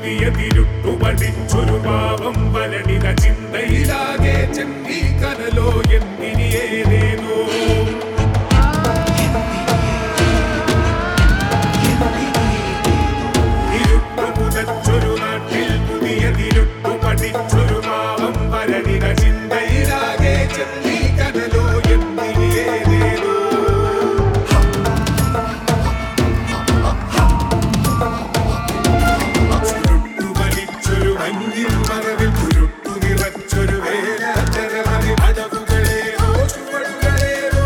പുതിയ തിരുട്ടു പഠിച്ചൊരു പാവം വരണിത ചിന്തയിലാകെ ചെന്നി കനലോ എന്തിനി ഏതേനോ ഇരുട്ടു പുതച്ചൊരു നാട്ടിൽ പുതിയ തിരുട്ടു പഠിച്ചൊരു പാവം വരണിത ചിന്തയിലാകെ ചെന്നി കനലോ എന്തിനി ഏതേനോ ചുരുട്ടു വലിച്ചൊരു മഞ്ഞിൻ മറവിൽ ചുരുട്ടു നിറച്ചൊരു വേലാചരമതി അടവുകളേറോ ചുവടുകളേറോ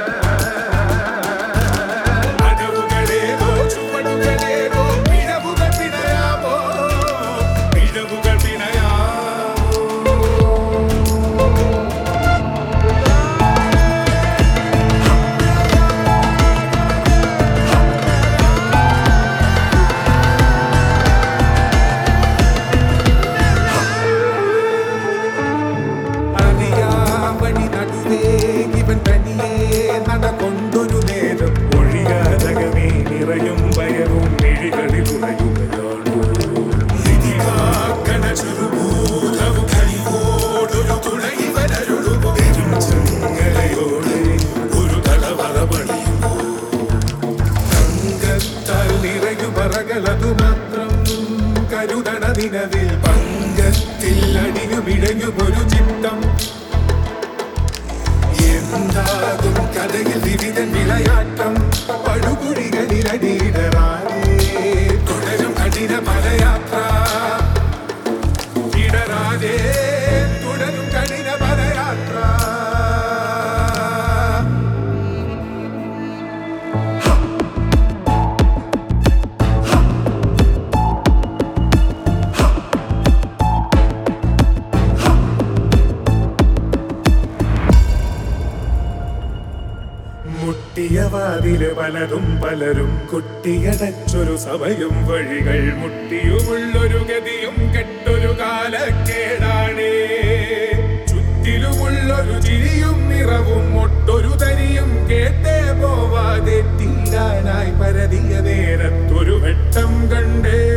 അടവുകളേറോ ചുവടുകളേറോ പിഴവുകൾ പിണയാമോ പിഴവുകൾ പിണയാമോ അറിയാവഴി നടുവേ ഇവൻ തനിയേ നടകൊണ്ടൊരു നേരം ഒഴിയാതകമേ നിറയും ഭയവും മിഴികളിൽ ഉറയുകയാണു ഇതിവാക്കണ ചെറുഭൂതവും കനിവോടൊരു തുണയിവനരുളുമോ പെരും ചങ്ങലയോടെ ഒരു തലവറ പണിയുമോ തങ്കത്താൽ നിറയുമറകളതു മാത്രം കരുതണ നിലവിൽ പങ്കത്തിൽ അടിയുമിഴയുമൊരു ചിത്തം എന്താകും കഥയിൽ വിവിധ വിളയാട്ടം പടുകുഴികളിലടിയിടറാനേ തുടരും കഠിന പദയാത്ര ഇടരാതെ തുടരും കഠിന പദയാത്ര മുട്ടിയ വാതില് പലതും പലരും കുട്ടിയടച്ചൊരു സമയം വഴികൾ മുട്ടിയുമുള്ളൊരു ഗതിയും കെട്ടൊരു കാലക്കേടാണേ ചുറ്റിലുമുള്ളൊരു ചിരിയും നിറവും ഒട്ടൊരു തരിയും കേട്ടേ പോവാതെ തീരാനായി പരതിയ നേരത്തൊരു വെട്ടം കണ്ടേ